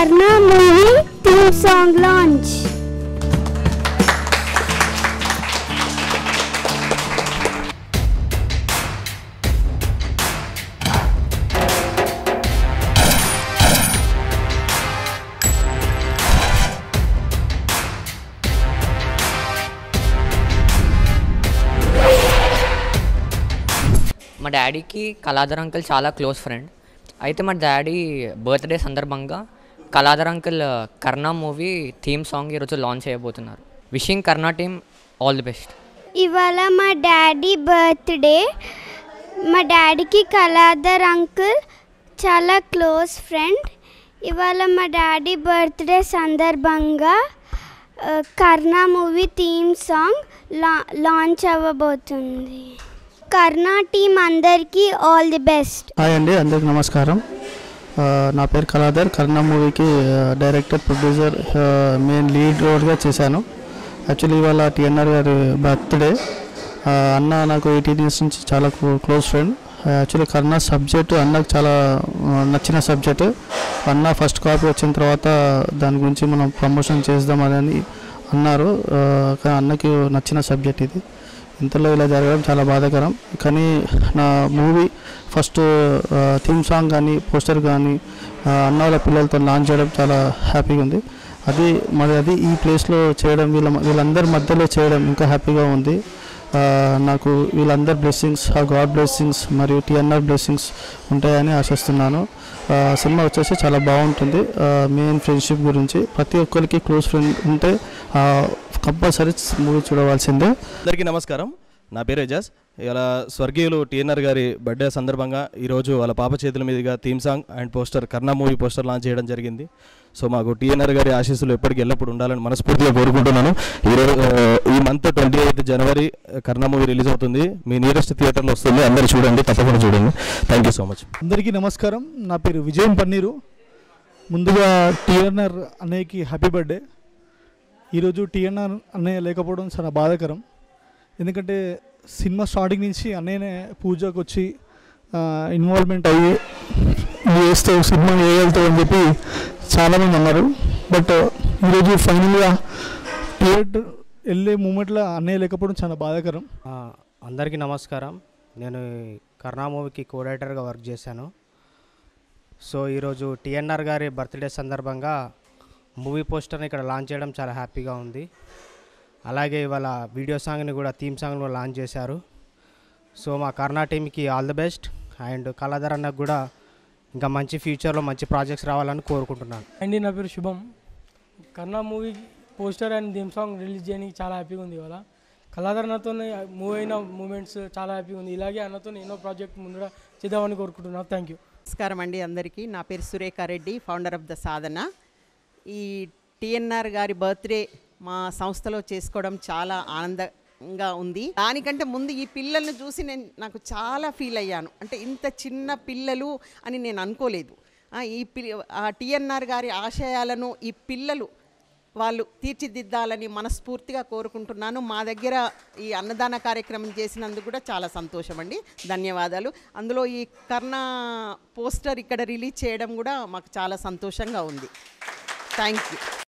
Karna movie theme song launch. మా డాడీకి Kaladhar uncle చాలా క్లోజ్ ఫ్రెండ్ అయితే మా డాడీ బర్త్డే సందర్భంగా Kaladhar uncle Karna movie theme song ఈరోజు లాంచ్ చేయబోతున్నారు wishing Karna team all the best ఇవాళ మా డాడీ బర్త్డే మా డాడీకి కళాధర్ అంకుల్ చాలా క్లోజ్ ఫ్రెండ్ ఇవాళ మా డాడీ బర్త్డే సందర్భంగా ఆ, కర్ణా మూవీ థీమ్ సాంగ్ లా లాంచ్ అవ్వబోతుంది కర్ణా టీం అందరికీ ఆల్ ది బెస్ట్ హాయ్ అండి అందరికి నమస్కారం ఆ, నా పేరు కళాధర్ కర్ణ మూవీకి ఆ, డైరెక్టర్ ప్రొడ్యూసర్ ఆ, మెయిన్ లీడ్ రోల్గా చేశాను యాక్చువల్లీ ఇవాళ టిఎన్ఆర్ గారి బర్త్డే ఆ, అన్న నాకు ఎయిటీన్ ఇయర్స్ నుంచి చాలా క్లో- close friend actually Karna subject అన్నకు చాలా ఆ, నచ్చిన సబ్జెక్ట్ అన్న ఫస్ట్ కాపీ వచ్చిన తర్వాత దాని గురించి మనం ప్రమోషన్ చేద్దామని అన్నారు ఆ, కానీ అన్నకి నచ్చిన సబ్జెక్ట్ ఇది ఇంతలో ఇలా జరగడం చాలా బాధాకరం కానీ నా మూవీ ఫస్ట్ థీమ్ సాంగ్ కానీ పోస్టర్ కానీ అన్న వాళ్ళ పిల్లలతో లాంచ్ చేయడం చాలా హ్యాపీగా ఉంది అది మరి అది ఈ ప్లేస్లో చేయడం వీళ్ళ వీళ్ళందరి మధ్యలో చేయడం ఇంకా హ్యాపీగా ఉంది ఆ, నాకు వీళ్ళందరి బ్లెస్సింగ్స్ ఆ గాడ్ బ్లెస్సింగ్స్ మరియు టిఎన్ఆర్ బ్లెస్సింగ్స్ ఉంటాయని ఆశిస్తున్నాను ఆ, సినిమా వచ్చేసి చాలా బాగుంటుంది మెయిన్ ఫ్రెండ్షిప్ గురించి ప్రతి ఒక్కరికి క్లోజ్ ఫ్రెండ్ ఉంటే కంపల్సరీ మూవీ చూడవలసిందే అందరికీ నమస్కారం నా పేరు ఎజాజ్ ఇలా స్వర్గీయులు టీఎన్ఆర్ గారి బర్త్డే సందర్భంగా ఈరోజు వాళ్ళ పాప చేతుల మీదుగా theme song and poster Karna movie poster launch చేయడం జరిగింది సో మాకు టీఎన్ఆర్ గారి ఆశీస్సులు ఎప్పటికీ ఎల్లప్పుడు ఉండాలని మనస్ఫూర్తిగా కోరుకుంటున్నాను ఈరోజు ఆ, ఈ మంత్ ట్వంటీ ఎయిత్ జనవరి కర్ణా మూవీ రిలీజ్ అవుతుంది మీ నియరెస్ట్ థియేటర్లో వస్తుంది అందరూ చూడండి తప్పకుండా చూడండి థ్యాంక్ యూ సో మచ్ అందరికీ నమస్కారం నా పేరు విజయం పన్నీరు ముందుగా టీఎన్ఆర్ అన్నయ్యకి హ్యాపీ బర్త్డే ఈరోజు టీఎన్ఆర్ అన్నయ్య లేకపోవడం చాలా బాధాకరం ఎందుకంటే సినిమా స్టార్టింగ్ నుంచి అన్నయ్యనే పూజకు వచ్చి ఇన్వాల్వ్మెంట్ అయ్యి నువ్వు వేస్తావు సినిమా వేయగలుగుతావు అని చెప్పి చాలామంది అన్నారు బట్ ఈరోజు ఫైనల్గా థియేటర్ వెళ్ళే మూమెంట్లో అన్నయ్య లేకపోవడం చాలా బాధాకరం ఆ, అందరికీ నమస్కారం నేను ఈ కర్ణా మూవీకి కోడైటర్గా వర్క్ చేశాను సో ఈరోజు టిఎన్ఆర్ గారి బర్త్డే సందర్భంగా మూవీ పోస్టర్ని ఇక్కడ లాంచ్ చేయడం చాలా హ్యాపీగా ఉంది అలాగే ఇవాళ వీడియో సాంగ్ని కూడా థీమ్ సాంగ్ని కూడా లాంచ్ చేశారు సో మా కర్ణా టీంకి all the best and Kaladhar అన్నకు కూడా ఇంకా మంచి ఫ్యూచర్లో మంచి ప్రాజెక్ట్స్ రావాలని కోరుకుంటున్నాను అండి నా పేరు శుభం కన్నా movie poster and theme song release చేయడానికి చాలా హ్యాపీగా ఉంది ఇవాళ కళాధర్ అన్నతో మూవ్ అయిన మూమెంట్స్ చాలా హ్యాపీగా ఉంది ఇలాగే అన్నతో ఎన్నో ప్రాజెక్ట్ ముందుగా చేద్దామని కోరుకుంటున్నాను థ్యాంక్ యూ నమస్కారం అండి అందరికీ నా పేరు సురేఖారెడ్డి ఫౌండర్ ఆఫ్ ద సాధన ఈ టిఎన్ఆర్ గారి బర్త్డే మా సంస్థలో చేసుకోవడం చాలా ఆనందంగా ఉంది దానికంటే ముందు ఈ పిల్లల్ని చూసి నేను నాకు చాలా ఫీల్ అయ్యాను అంటే ఇంత చిన్న పిల్లలు అని నేను అనుకోలేదు ఆ, ఈ పి ఆ టిఎన్ఆర్ గారి ఆశయాలను ఈ పిల్లలు వాళ్ళు తీర్చిదిద్దాలని మనస్ఫూర్తిగా కోరుకుంటున్నాను మా దగ్గర ఈ అన్నదాన కార్యక్రమం చేసినందుకు కూడా చాలా సంతోషం అండి ధన్యవాదాలు అందులో ఈ కర్ణ పోస్టర్ ఇక్కడ రిలీజ్ చేయడం కూడా మాకు చాలా సంతోషంగా ఉంది థ్యాంక్ యూ